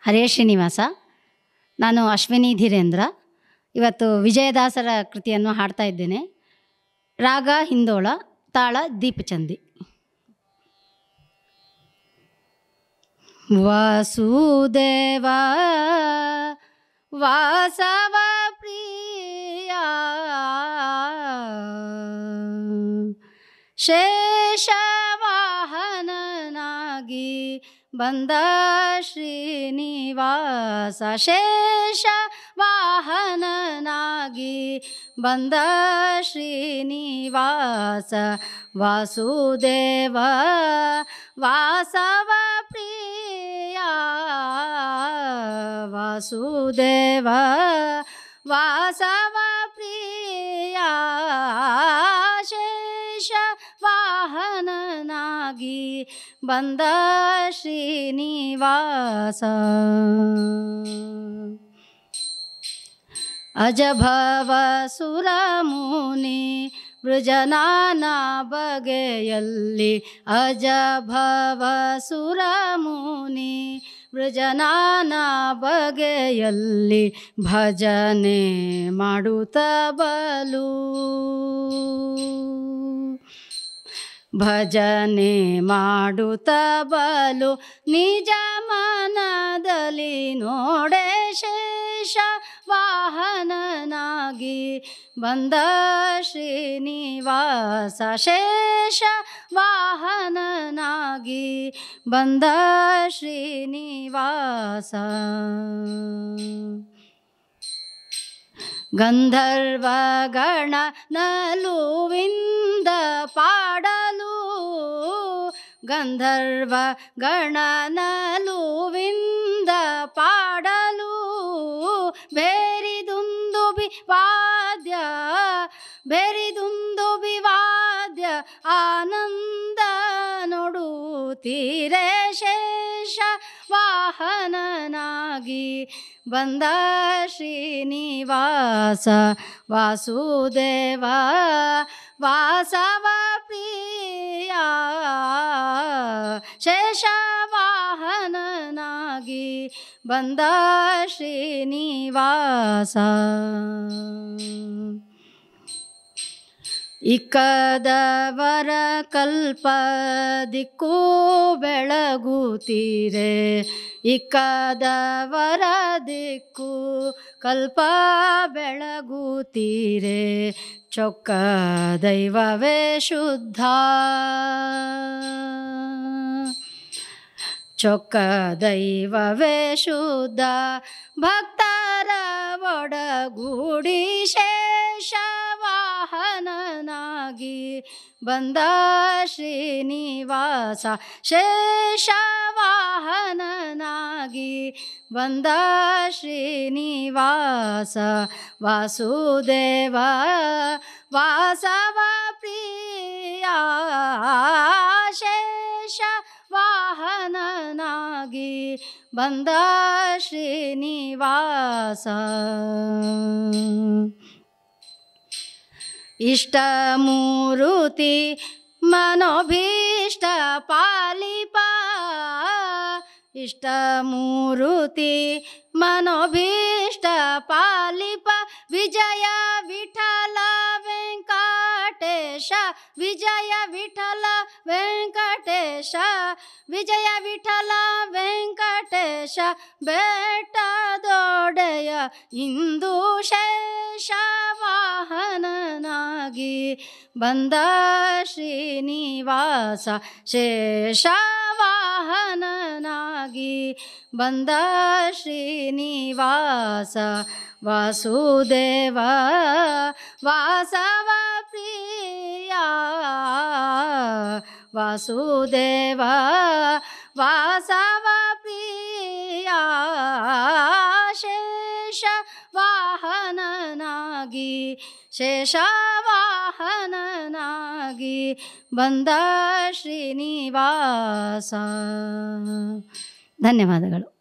ಹರೇ ಶ್ರೀನಿವಾಸ ನಾನು ಅಶ್ವಿನಿ ಧೀರೇಂದ್ರ ಇವತ್ತು ವಿಜಯದಾಸರ ಕೃತಿಯನ್ನು ಹಾಡ್ತಾ ಇದ್ದೇನೆ ರಾಗ ಹಿಂದೋಳ ತಾಳ ದೀಪಚಂದಿ ವಾಸುದೇವ ವಾಸವ ಪ್ರಿಯ ಶೇಷವಾಹನನಾಗಿ ಬಂದ ಶ್ರೀನಿವಾಸ ಶೇಷ ವಾಹನನಾಗಿ ಬಂದ ಶ್ರೀನಿವಾಸ ವಾಸುದೇವ ವಾಸವ ಪ್ರಿಯ ವಾಸುದೇವ ವಾಸವ ಪ್ರಿಯ ಶೇಷ ವಾಹನನಾಗಿ ಬಂದ ಶ್ರೀನಿವಾಸ ಅಜಭವ ಸುರಮುನಿ ವೃಜನಾನ ಬಗೆಯಲ್ಲಿ ಅಜಭವ ಸುರಮುನಿ ವೃಜನಾನ ಬಗೆಯಲ್ಲಿ ಭಜನೆ ಮಾಡುತ್ತ ಬಲು ಭಜನೆ ಮಾಡುತ್ತ ಬಲು ನಿಜ ಮನದಲ್ಲಿ ನೋಡೆ ಶೇಷ ವಾಹನನಾಗಿ ಬಂದ ಶ್ರೀನಿವಾಸ ಶೇಷ ವಾಹನನಾಗಿ ಬಂದ ಶ್ರೀನಿವಾಸ ಗಂಧರ್ವಗಣ ನಲುವಿಂದ ಪಾಡಲು ಗಂಧರ್ವ ಗಣ ನಲುವಿಂದ ಪಾಡಲು ಬೇರಿದುಂದು ವಾದ್ಯ ಬೇರಿದುಂದು ವಾದ್ಯ ಆನಂದ ನೋಡುತ್ತೀರೆ ಶೇಷ ವಾಹನನಾಗಿ ಬಂದ ಶ್ರೀನಿವಾಸ ವಾಸುದೇವ ವಾಸವ ಪ್ರಿಯ ಶೇಷ ವಾಹನನಾಗಿ ಬಂದ ಶ್ರೀನಿವಾಸ ಇಕ್ಕದವರ ಕಲ್ಪ ದಿಕ್ಕು ಬೆಳಗುತ್ತೀರೆ ಇಕ್ಕದವರ ದಿಕ್ಕು ಕಲ್ಪ ಬೆಳಗುತ್ತೀರೆ ಚೊಕ್ಕ ದೈವವೇ ಶುದ್ಧ ಚೊಕ್ಕ ದೈವವೇ ಶುದ್ಧ ಭಕ್ತರ ಒಡಗೂಡಿ ಶೇಷ ವಾಹನನಾಗಿ ಬಂದ ಶ್ರೀನಿವಾಸ ಶೇಷ ವಾಹನನಾಗಿ ಬಂದ ಶ್ರೀನಿವಾಸ ವಾಸುದೇವ ವಾಸವ ಪ್ರಿಯ ಶೇಷ ವಾಹನನಾಗಿ ಬಂದ ಶ್ರೀನಿವಾಸ ಇಷ್ಟಮೂರುತಿ ಮನೋಭೀಷ್ಟ ಪಾಲಿಪ ಇಷ್ಟಮೂರುತಿ ಮನೋಭೀಷ್ಟ ಪಾಲಿಪ ವಿಜಯ ವಿಠಲ ವೆಂಕಟೇಶ ವಿಜಯ ವಿಠಲ ವೆಂಕಟೇಶ ವಿಜಯ ವಿಠಲ ವೆಂಕಟೇಶ ಬೆಟ್ಟದೊಡೆಯ ಇಂದು ಶೇಷ ವಾಹನನಾಗಿ ಬಂದ ಶ್ರೀನಿವಾಸ ಶೇಷ ವಾಹನನಾಗಿ ಬಂದ ಶ್ರೀನಿವಾಸ ವಾಸುದೇವ ವಾಸವ ಪ್ರಿಯ ವಾಸುದೇವ ವಾಸವ ಪ್ರಿಯ ಶೇಷ ವಾಹನನಾಗಿ ಶೇಷ ವಾಹನನಾಗಿ ಬಂದ ಶ್ರೀನಿವಾಸ ಧನ್ಯವಾದಗಳು